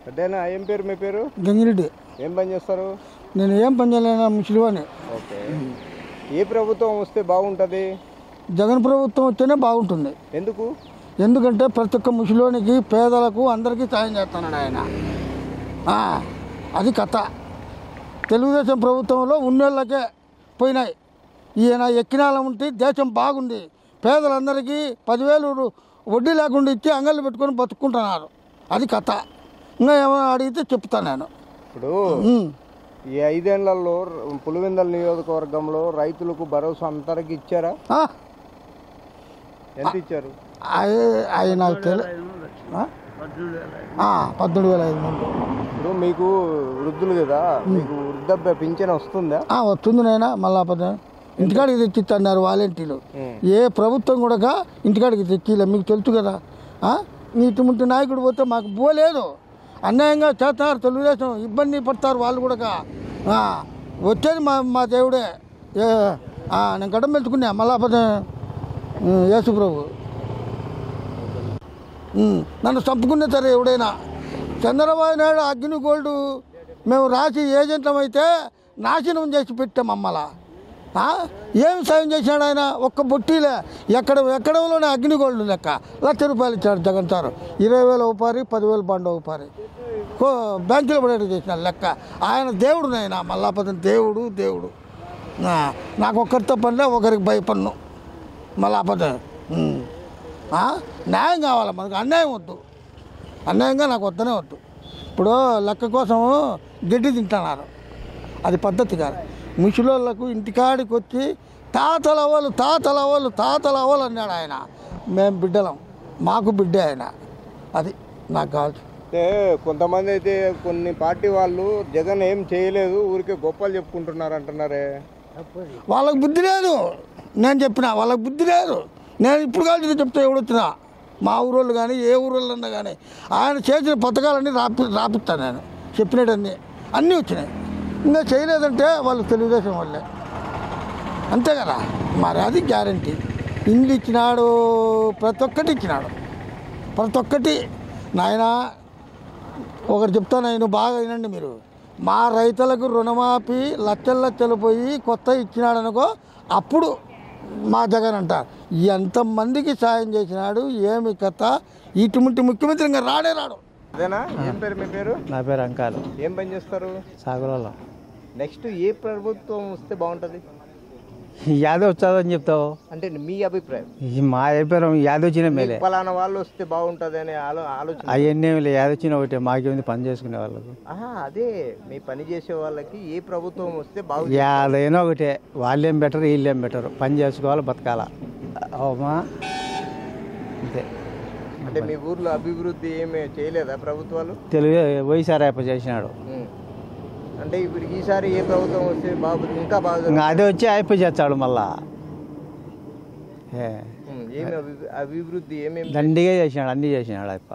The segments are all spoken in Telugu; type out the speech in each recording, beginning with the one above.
అదేనా ఏం పేరు మీ పేరు గంగిరెడ్డి ఏం పని చేస్తారు నేను ఏం పని చేయలేనా ముసలివాణి ఓకే ఏ ప్రభుత్వం వస్తే బాగుంటుంది జగన్ ప్రభుత్వం వస్తేనే బాగుంటుంది ఎందుకు ఎందుకంటే ప్రతి ఒక్క ముసలివానికి పేదలకు అందరికీ సాయం చేస్తున్నాడు ఆయన ఆ, అది కథ తెలుగుదేశం ప్రభుత్వంలో ఉన్నోళ్ళకే పోయినాయి ఈయన ఎక్కినాల ఉంటే దేశం బాగుంది పేదలందరికీ పదివేలు రు- వడ్డీ లేకుండా ఇచ్చి అంగళ్ళు పెట్టుకొని బతుకుంటున్నారు అది కథ ఇంకా ఏమైనా అడిగితే చెప్తాను నేను ఇప్పుడు ఉమ్. ఈ ఐదేళ్లలో పులివెందల నియోజకవర్గంలో రైతులకు భరోసా అందరికి ఇచ్చారా ఆ? ఎంత ఇచ్చారు అయి- అయి నాకు తెలి ఆ? ఆ, పద్దెనిమిది వేల ఐదు వందలు ఇప్పుడు మీకు వృద్ధులు కదా మీకు వృద్ధాప్య పింఛన్ వస్తుందా ఆ, వస్తుంది నాయన మళ్ళా పద ఇంటికాడికి తెచ్చిస్తున్నారు వాలంటీర్లు ఉమ్. ఏ ప్రభుత్వం కూడా ఇంటికాడికి తెచ్చిలే మీకు తెలుసు కదా ఆ? నీ ఇటువంటి నాయకుడు పోతే మాకు పోలేదు అన్యాయంగా చేస్తారు తెలుగుదేశం ఇబ్బంది పడతారు వాళ్ళు కూడా ఆ, వచ్చేది మా మా దేవుడే ఏ, ఆ, నేను గడ్డం పెట్టుకున్నా మళ్ళా పద యేసు ప్రభు ఉమ్, నన్ను చంపుకునే సరే ఎవడైనా చంద్రబాబు నాయుడు అగ్ని గోల్డ్ మేము రాసి ఏజెంట్లం అయితే నాశనం చేసి పెట్టాం అమ్మలా ఆ? ఏం సాయం చేశాడు ఆయన ఒక్క బొట్టిలే ఎక్కడ ఎక్కడంలోనే అగ్ని గోల్డ్ లెక్క లక్ష రూపాయలు ఇచ్చాడు జగన్ సారు ఇరవై వేల ఉపారి పదివేల బండ ఉపారి కో బ్యాంకులో పడేట్టు చేసిన లెక్క ఆయన దేవుడు నాయన మల్లాపదం దేవుడు దేవుడు ఆ, నాకు ఒక్కరితో పనిలే ఒకరికి భయపన్ను మల్లాపదం ఉమ్. ఆ? న్యాయం కావాలి మనకు అన్యాయం వద్దు అన్యాయంగా నాకు వద్దనే వద్దు ఇప్పుడు లెక్క కోసం గడ్డి తింటున్నారు అది పద్ధతి కాదు ముసలోళ్ళకు ఇంటికాడికి వచ్చి తాతల అవ్వలు తాతల అవ్వలు తాతల అవ్వలు అన్నాడు ఆయన మేము బిడ్డలం మాకు బిడ్డే ఆయన అది నాకు కావాలి అంటే కొంతమంది అయితే కొన్ని పార్టీ వాళ్ళు జగన్ ఏం చేయలేదు ఊరికే గొప్పలు చెప్పుకుంటున్నారు అంటున్నారే వాళ్ళకి బుద్ధి లేదు నేను చెప్పిన వాళ్ళకి బుద్ధి లేదు నేను ఇప్పుడు కాదు చెప్తే ఎవడొచ్చినా మా ఊరోళ్ళు కానీ ఏ ఊరోళ్ళన్నా కానీ ఆయన చేసిన పథకాలన్నీ రాపి రాపిస్తాను నేను చెప్పినట్టన్నీ అన్నీ వచ్చినాయి ఇంకా చేయలేదంటే వాళ్ళు తెలుగుదేశం వాళ్ళే అంతే కదా మరి అది గ్యారంటీ ఇండ్లు ఇచ్చినాడు ప్రతి ఒక్కటి ఇచ్చినాడు ప్రతి ఒక్కటి నాయన ఒకటి చెప్తాను నేను బాగా వినండి మీరు మా రైతులకు రుణమాఫీ లక్షల లక్షలు పోయి కొత్త ఇచ్చినాడనుకో అప్పుడు మా జగన్ అంటారు ఎంతమందికి సాయం చేసినాడు ఏమి కథ ఇటువంటి ముఖ్యమంత్రి ఇంకా రాడే రాడు అదేనా ఏం పేరు మీ పేరు నా పేరు అంకాలు ఏం పని చేస్తారు సాగులలో నెక్స్ట్ ఏ ప్రభుత్వం వస్తే బాగుంటుంది యాదవ్ వచ్చాదని చెప్తావు అంటే మీ అభిప్రాయం ఈ మా అయిపోయాం యాదవ్ వచ్చిన మేలే పలానా వాళ్ళు వస్తే బాగుంటుంది అనే ఆలో ఆలోచన అవన్నీ ఏమి యాదవ్ వచ్చిన ఒకటే మాకేముంది పని చేసుకునే వాళ్ళకు ఆహా, అదే మీ పని చేసే వాళ్ళకి ఏ ప్రభుత్వం వస్తే బాగు యాదైనా ఒకటే వాళ్ళేం బెటర్ వీళ్ళేం బెటర్ పని చేసుకోవాలి బతకాల అవమా అంతే అంటే మీ ఊర్లో అభివృద్ధి ఏమీ చేయలేదా ప్రభుత్వాలు తెలుగు వైఎస్ఆర్ అయిపో చేసినాడు ఉమ్. అంటే ఇప్పుడు ఈసారి ఏ ప్రభుత్వం వస్తే బాగు ఇంకా బాగా ఇంకా అదే వచ్చి అయిపో చేస్తాడు మళ్ళా ఏ, ఉమ్, ఏమి అభి- అభివృద్ధి ఏమేమి దండిగా చేసినాడు అన్నీ చేసినాడు అయిప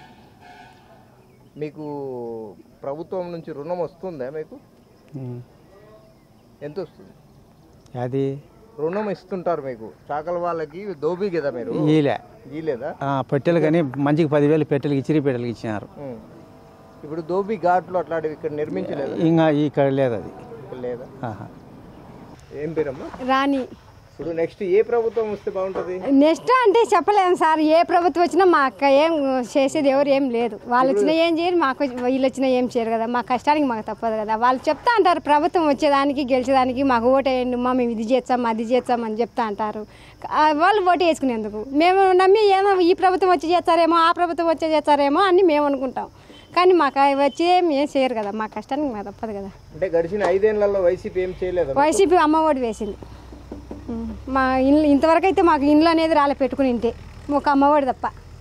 మీకు ప్రభుత్వం నుంచి రుణం వస్తుందా మీకు ఉమ్. ఎంత వస్తుంది అది రుణం ఇస్తుంటారు మీకు చాకల వాళ్ళకి దోబీ కదా మీరు వీలే గీలేదా ఆ, పెట్టెలు కానీ మంచికి పదివేలు పెట్టెలకి ఇచ్చిరి పెట్టెలకి ఇచ్చినారు ఉమ్. ఇప్పుడు దోబీ ఘాట్లు అట్లాంటివి ఇక్కడ నిర్మించలేదు ఇంకా ఇక్కడ లేదు అది ఇక్కడ లేదా ఆహా. ఏం పేరమ్మా రాని ఇప్పుడు నెక్స్ట్ ఏ ప్రభుత్వం వస్తే బాగుంటుంది నెక్స్ట్ అంటే చెప్పలేము సార్ ఏ ప్రభుత్వం వచ్చినా మా అక్క ఏం చేసేది ఎవరు ఏం లేదు వాళ్ళు వచ్చినా ఏం చేయరు మాకు వీళ్ళు వచ్చినా ఏం చేయరు కదా మా కష్టానికి మాకు తప్పదు కదా వాళ్ళు చెప్తా అంటారు ప్రభుత్వం వచ్చేదానికి గెలిచేదానికి మాకు ఓటు వేయండి మా మేము ఇది చేస్తాం అది చేస్తాం అని చెప్తా అంటారు ఆ, వాళ్ళు ఓటు వేసుకునేందుకు మేము నమ్మి ఏమో ఈ ప్రభుత్వం వచ్చి చేస్తారేమో ఆ ప్రభుత్వం వచ్చి చేస్తారేమో అని మేము అనుకుంటాం కానీ మాకు అవి వచ్చి ఏం ఏం చేయరు కదా మా కష్టానికి మాకు తప్పదు కదా అంటే గడిచిన ఐదేళ్లలో వైసీపీ ఏం చేయలేదు వైసీపీ అమ్మ ఓటు వేసింది ఉం. మా ఇల్లు ఇంతవరకు అయితే మాకు ఇండ్లు అనేది రాలే పెట్టుకుని ఇంటే ఒక అమ్మఒడి తప్ప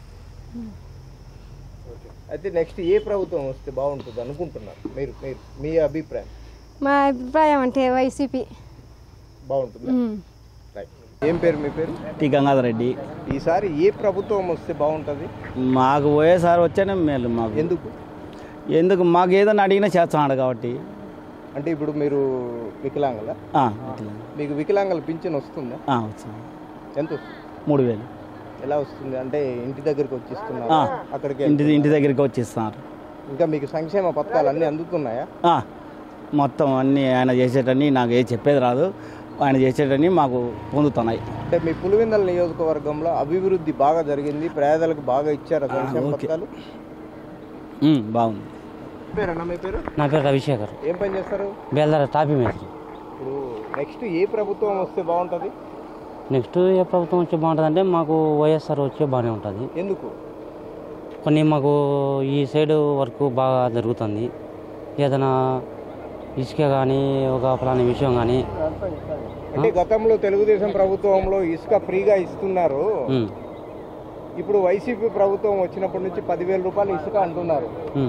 అయితే నెక్స్ట్ ఏ ప్రభుత్వం వస్తే బాగుంటుంది అనుకుంటున్నారు మీరు మీరు మీ అభిప్రాయం మా అభిప్రాయం అంటే వైసీపీ బాగుంటుంది ఉం. రైట్ ఏం పేరు మీ పేరు టి గంగాధర్ రెడ్డి ఈసారి ఏ ప్రభుత్వం వస్తే బాగుంటుంది మాకు వైఎస్ఆర్ వచ్చానే మేలు మాకు ఎందుకు ఎందుకు మాకు ఏదైనా అడిగినా చేస్తున్నాడు కాబట్టి అంటే ఇప్పుడు మీరు వికలాంగుల ఆ, ఇట్లా. మీకు వికలాంగుల పింఛన్ వస్తుందా ఆ, వచ్చింది ఎంత వస్తుంది మూడు వేలు ఎలా వస్తుంది అంటే ఇంటి దగ్గరికి వచ్చి ఇస్తున్నారు ఆ. అక్కడికి ఇంటి ఇంటి దగ్గరికి వచ్చి ఇస్తున్నారు ఇంకా మీకు సంక్షేమ పథకాలు అన్నీ అందుతున్నాయా ఆ, మొత్తం అన్నీ ఆయన చేసేటన్నీ నాకు ఏ చెప్పేది రాదు ఆయన చేసేటన్నీ మాకు పొందుతున్నాయి అంటే మీ పులివెందల నియోజకవర్గంలో అభివృద్ధి బాగా జరిగింది పేదలకు బాగా ఇచ్చారా సంక్షేమ ఓకే. పథకాలు ఉమ్, బాగుంది పేరన్నా మీ పేరు నా పేరు రవిశేఖర్ ఏం పని చేస్తారు బేల్దార టాపీ మేస్త్రి ఇప్పుడు నెక్స్ట్ ఏ ప్రభుత్వం వస్తే బాగుంటుంది నెక్స్ట్ ఏ ప్రభుత్వం వచ్చే బాగుంటుంది అంటే మాకు వైఎస్ఆర్ వచ్చే బాగానే ఉంటుంది ఎందుకు కొన్ని మాకు ఈ సైడ్ వర్క్ బాగా జరుగుతుంది ఏదైనా ఇసుక కానీ ఒక ఫలానా విషయం కానీ అంటే గతంలో తెలుగుదేశం ప్రభుత్వంలో ఇసుక ఫ్రీగా ఇస్తున్నారు ఉమ్, ఇప్పుడు వైసీపీ ప్రభుత్వం వచ్చినప్పటి నుంచి పదివేల రూపాయలు ఇసుక అంటున్నారు ఉమ్.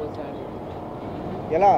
ఎలా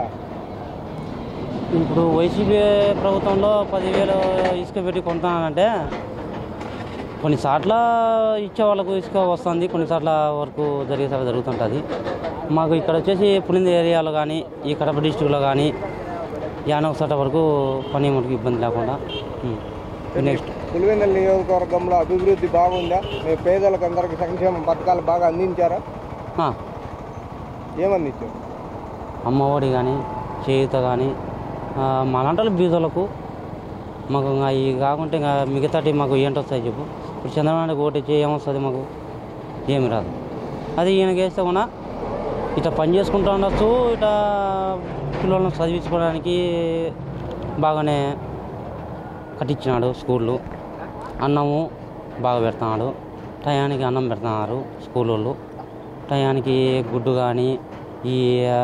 ఇప్పుడు వైసీపీ ప్రభుత్వంలో పదివేలు ఇసుక పెట్టి కొంటున్నానంటే కొన్ని చోట్ల ఇచ్చే వాళ్ళకు ఇసుక వస్తుంది కొన్ని చోట్ల వరకు జరిగే చోట్ల జరుగుతుంటుంది మాకు ఇక్కడ వచ్చేసి పులింద ఏరియాలో కానీ ఈ కడప డిస్టిక్లో కానీ యానో చోట వరకు పని మటుకు ఇబ్బంది లేకుండా ఉమ్. నెక్స్ట్ పులివెందుల నియోజకవర్గంలో అభివృద్ధి బాగుందా మీ పేదలకు అందరికి సంక్షేమ పథకాలు బాగా అందించారా ఆ, ఏమందించారు అమ్మఒడి కానీ చేయుత కానీ మలాంటి వాళ్ళు బీదోళ్ళకు మాకు ఇంకా ఇవి కాకుంటే ఇంకా మిగతాటి మాకు ఏంటి వస్తాయి చెప్పు ఇప్పుడు చంద్రబాబు నాయుడు ఓటు ఇచ్చి ఏమొస్తుంది మాకు ఏమి రాదు అది ఈయనకి వేస్తే కూడా ఇట్లా పని చేసుకుంటూ ఉండొచ్చు ఇట్లా పిల్లలను చదివించుకోవడానికి బాగానే కట్టించినాడు స్కూళ్ళు అన్నము బాగా పెడుతున్నాడు టయానికి అన్నం పెడుతున్నారు స్కూల్ వాళ్ళు టయానికి గుడ్డు కానీ ఈ ఆ,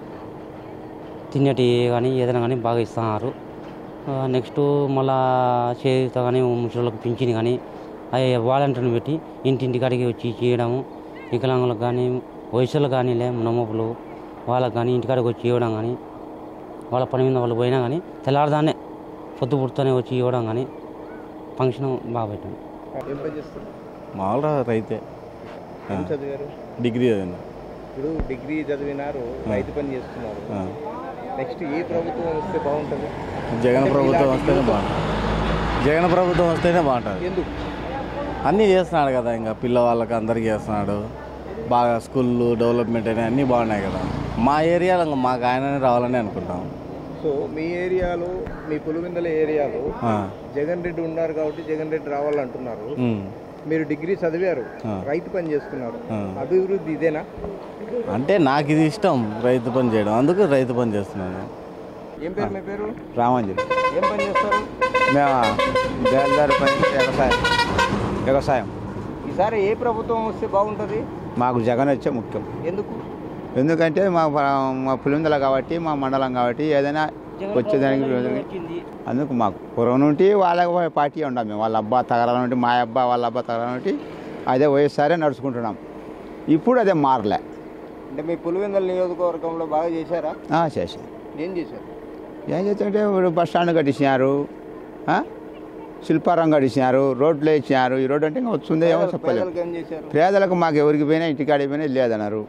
తినేటి కానీ ఏదైనా కానీ బాగా ఇస్తున్నారు నెక్స్ట్ మళ్ళా చేతితో కానీ ముసలికి పింఛన్ కానీ అవి వాలంటీర్ని పెట్టి ఇంటింటి కాడికి వచ్చి చేయడము వికలాంగులకు కానీ వయసులకు కానీ లే నమ్మపులు వాళ్ళకి కానీ ఇంటికాడికి వచ్చి ఇవ్వడం కానీ వాళ్ళ పని మీద వాళ్ళు పోయినా కానీ తెల్లారదానే పొద్దు పుడుతూనే వచ్చి ఇవ్వడం కానీ ఫంక్షన్ బాగా పెట్టాం ఏం పని చేస్తారు మామూలుగా రైతే ఏం చదివారు డిగ్రీ చదివిన ఇప్పుడు డిగ్రీ చదివినారు రైతు పని చేస్తున్నారు ఆ. నెక్స్ట్ ఏ ప్రభుత్వం వస్తే బాగుంటుంది జగన్ అంటే ప్రభుత్వం ఇలాంటి వస్తేనే యువత- బాగుంటుంది జగన్ ప్రభుత్వం వస్తేనే బాగుంటుంది ఎందుకు అన్నీ చేస్తున్నాడు కదా ఇంకా పిల్లవాళ్ళకి అందరికీ చేస్తున్నాడు బాగా స్కూళ్ళు డెవలప్మెంట్ అని అన్నీ బాగున్నాయి కదా మా ఏరియాలో ఇంకా మాకు ఆయననే రావాలని అనుకుంటాం సో మీ ఏరియాలో మీ పులివెందుల ఏరియాలో ఆ. జగన్ రెడ్డి ఉన్నారు కాబట్టి జగన్ రెడ్డి రావాలంటున్నారు ఉమ్. మీరు డిగ్రీ చదివారు ఆ. రైతు పని చేస్తున్నారు ఆ. అభివృద్ధి ఇదేనా అంటే నాకు ఇది ఇష్టం రైతు పని చేయడం అందుకు రైతు పని చేస్తున్నాను ఏం పేరు మీ పేరు రామంజలి ఏం పని చేస్తారు మేము బేల్దారి పని వ్యవసాయం వ్యవసాయం ఈసారి ఏ ప్రభుత్వం వస్తే బాగుంటుంది మాకు జగన్ వచ్చే ముఖ్యం ఎందుకు ఎందుకంటే మా మా పులిందల కాబట్టి మా మండలం కాబట్టి ఏదైనా వచ్చేదానికి అందుకు మాకు పూర్వం నుండి వాళ్ళ పార్టీ ఉండం మేము వాళ్ళ అబ్బా తగల నుండి మా అబ్బా వాళ్ళ అబ్బా తగల నుండి అదే వైఎస్ఆరే నడుచుకుంటున్నాం ఇప్పుడు అదే మారలే అంటే మీ పులివెందుల నియోజకవర్గంలో బాగా చేశారా ఆ, చేసి ఏం చేశారు ఏం చేస్తుంటే ఇప్పుడు బస్ స్టాండ్ కట్టించినారు ఆ? శిల్పారం కట్టించినారు రోడ్లు వేసినారు ఈ రోడ్డు అంటే ఇంకా వస్తుందో ఏమో చెప్పలేదు పేదలకు ఏం చేశారు పేదలకు మాకు ఎవరికి పోయినా ఇంటికాడికి పోయినా లేదన్నారు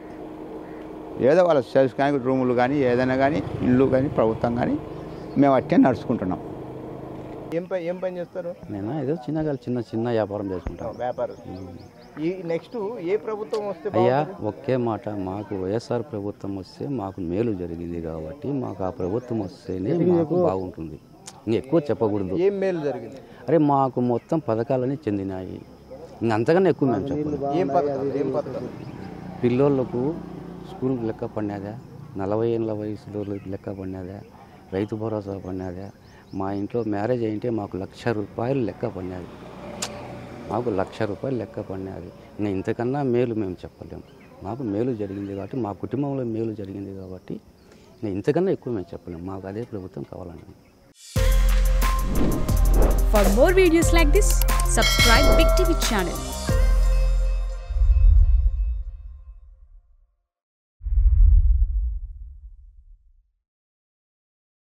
ఏదో వాళ్ళ చేసుకోవడానికి రూములు కానీ ఏదైనా కానీ ఇల్లు కానీ ప్రభుత్వం కానీ మేము అట్టే నడుచుకుంటున్నాం ఏం పని ఏం పని చేస్తారు నేను ఏదో చిన్నగా చిన్న చిన్న వ్యాపారం చేసుకుంటాం వ్యాపారం ఈ నెక్స్ట్ ఏ ప్రభుత్వం వస్తే అయ్యా బాగుంటుంది ఒకే మాట మాకు వైఎస్ఆర్ ప్రభుత్వం వస్తే మాకు మేలు జరిగింది కాబట్టి మాకు ఆ ప్రభుత్వం వస్తేనే మాకు బాగుంటుంది ఇంక ఎక్కువ చెప్పకూడదు ఏం మేలు జరిగింది అరే మాకు మొత్తం పథకాలని చెందినాయి ఇంక అంతకన్నా ఎక్కువ మేము చెప్పలేదు ఏం పథకాలు ఏం పథకాలు పిల్లోళ్ళకు స్కూల్ లెక్క పడినదా నలభై ఏళ్ళ వయసులో లెక్క పడినదా రైతు భరోసా పడినదా మా ఇంట్లో మ్యారేజ్ అయింటే మాకు లక్ష రూపాయలు లెక్క పడినది మాకు లక్ష రూపాయలు లెక్క పడినది ఇంకా ఇంతకన్నా మేలు మేము చెప్పలేము మాకు మేలు జరిగింది కాబట్టి మా కుటుంబంలో మేలు జరిగింది కాబట్టి ఇంకా ఇంతకన్నా ఎక్కువ మేము చెప్పలేము మాకు అదే ప్రభుత్వం కావాలండి For more videos like this, subscribe Big TV channel